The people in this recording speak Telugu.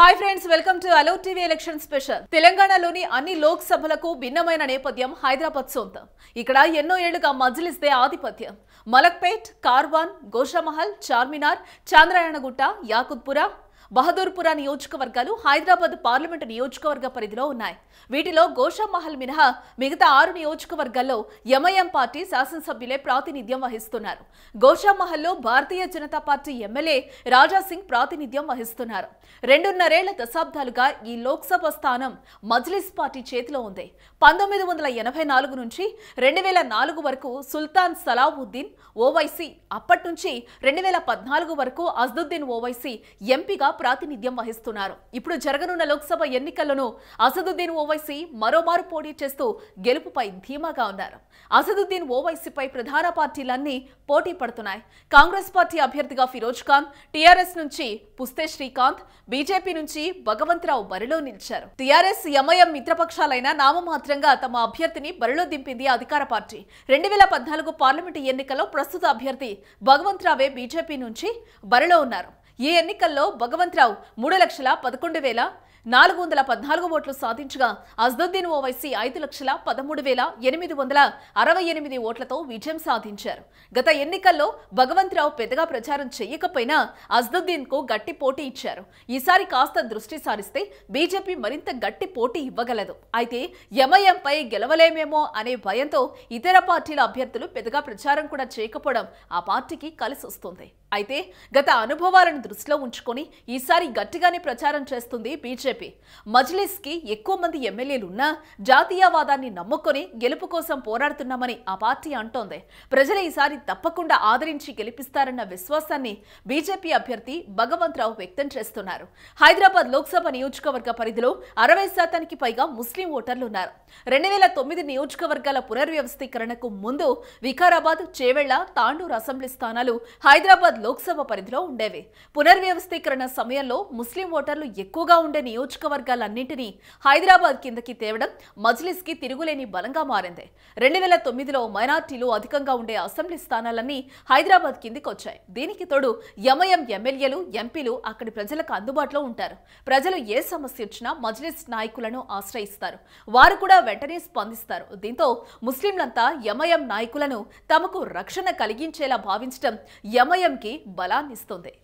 hi friends welcome to hello TV election special తెలంగాణలోని అన్ని లోక్ సభలకు భిన్నమైన నేపథ్యం హైదరాబాద్ సొంతం ఇక్కడ ఎన్నో ఏళ్లుగా మజ్లిస్దే ఆధిపత్యం మలక్పేట్ కార్వాన్ గోషామహల్ చార్మినార్ చాంద్రాయణగుట్ట యాకుత్పుర బహదూర్పుర నియోజకవర్గాలు హైదరాబాద్ పార్లమెంటు నియోజకవర్గ పరిధిలో ఉన్నాయి వీటిలో గోషామహల్ మినహా మిగతా ఆరు నియోజకవర్గాల్లో ఎంఐఎం పార్టీ శాసనసభ్యులే ప్రాతినిధ్యం వహిస్తున్నారు గోషామహల్లో భారతీయ జనతా పార్టీ ఎమ్మెల్యే రాజా సింగ్ ప్రాతినిధ్యం వహిస్తున్నారు రెండున్నరేళ్ల దశాబ్దాలుగా ఈ లోక్సభ స్థానం మజ్లిస్ పార్టీ చేతిలో ఉంది పంతొమ్మిది వందల ఎనభై నాలుగు నుంచి రెండు వేల నాలుగు వరకు సుల్తాన్ సలావుద్దీన్ ఓవైసీ అప్పటి నుంచి రెండు వేల పద్నాలుగు వరకు అజదుద్దీన్ ఓవైసీ ఎంపీగా ప్రాతినిధ్యం వహిస్తున్నారు ఇప్పుడు జరగనున్న లోక్సభ ఎన్నికల్లోనూ అసదుద్దీన్ ఓవైసీ మరోమారు పోటీ చేస్తూ గెలుపుపై ధీమాగా ఉన్నారు అసదుద్దీన్ ఓవైసీపై ప్రధాన పార్టీలన్నీ పోటీ పడుతున్నాయి కాంగ్రెస్ పార్టీ అభ్యర్థిగా ఫిరోజ్ ఖాన్ టీఆర్ఎస్ నుంచి పుస్తే శ్రీకాంత్ బీజేపీ నుంచి భగవంతరావు బరిలో నిలిచారు టీఆర్ఎస్ ఎంఐఎం మిత్రపక్షాలైన నామమాత్రంగా తమ అభ్యర్థిని బరిలో దింపింది అధికార పార్టీ రెండు వేల పద్నాలుగు పార్లమెంటు ఎన్నికల్లో ప్రస్తుత అభ్యర్థి భగవంతరావే బీజేపీ నుంచి బరిలో ఉన్నారు ఈ ఎన్నికల్లో భగవంతరావు మూడు లక్షల పదకొండు వేల నాలుగు వందల పద్నాలుగు ఓట్లు సాధించగా అజ్దుద్దీన్ ఓవైసీ ఐదు లక్షల పదమూడు వేల ఎనిమిది వందల అరవై ఎనిమిది ఓట్లతో విజయం సాధించారు గత ఎన్నికల్లో భగవంతరావు పెద్దగా ప్రచారం చేయకపోయినా అజ్దుద్దీన్ కు గట్టి పోటీ ఇచ్చారు ఈసారి కాస్త దృష్టి సారిస్తే బీజేపీ మరింత గట్టి పోటీ ఇవ్వగలదు అయితే ఎంఐఎంపై గెలవలేమేమో అనే భయంతో ఇతర పార్టీల అభ్యర్థులు పెద్దగా ప్రచారం కూడా చేయకపోవడం ఆ పార్టీకి కలిసి వస్తుంది అయితే గత అనుభవాలను దృష్టిలో ఉంచుకొని ఈసారి గట్టిగానే ప్రచారం చేస్తుంది బీజేపీ మజ్లిస్ కి ఎక్కువ మంది ఎమ్మెల్యేలున్నా జాతీయవాదాన్ని నమ్ముకొని గెలుపు కోసం పోరాడుతున్నామని ఆ పార్టీ అంటోంది ప్రజలు ఈసారి తప్పకుండా ఆదరించి గెలిపిస్తారన్న విశ్వాసాన్ని బీజేపీ అభ్యర్థి భగవంతరావు వ్యక్తం చేస్తున్నారు హైదరాబాద్ లోక్సభ నియోజకవర్గ పరిధిలో అరవై శాతానికి పైగా ముస్లిం ఓటర్లు ఉన్నారు రెండు వేల తొమ్మిది నియోజకవర్గాల పునర్వ్యవస్థీకరణకు ముందు వికారాబాద్ చేవెళ్ల తాండూరు అసెంబ్లీ స్థానాలు హైదరాబాద్ లోక్సభ పరిధిలో ఉండేవి పునర్వ్యవస్థీకరణ సమయంలో ముస్లిం ఓటర్లు ఎక్కువగా ఉండే నియోజకవర్గాలన్నింటినీ హైదరాబాద్ కిందకి తేవడం మజ్లిస్ కి తిరుగులేని బలంగా మారింది రెండు వేల తొమ్మిదిలో మైనార్టీలు అధికంగా ఉండే అసెంబ్లీ స్థానాలన్నీ హైదరాబాద్ కిందికి వచ్చాయి దీనికి తోడు ఎంఐఎం ఎమ్మెల్యేలు ఎంపీలు అక్కడి ప్రజలకు అందుబాటులో ఉంటారు ప్రజలు ఏ సమస్య వచ్చినా మజ్లిస్ నాయకులను ఆశ్రయిస్తారు వారు కూడా వెంటనే స్పందిస్తారు దీంతో ముస్లింలంతా ఎంఐఎం నాయకులను తమకు రక్షణ కలిగించేలా భావించడం ఎంఐఎంకి బలాన్నిస్తుంది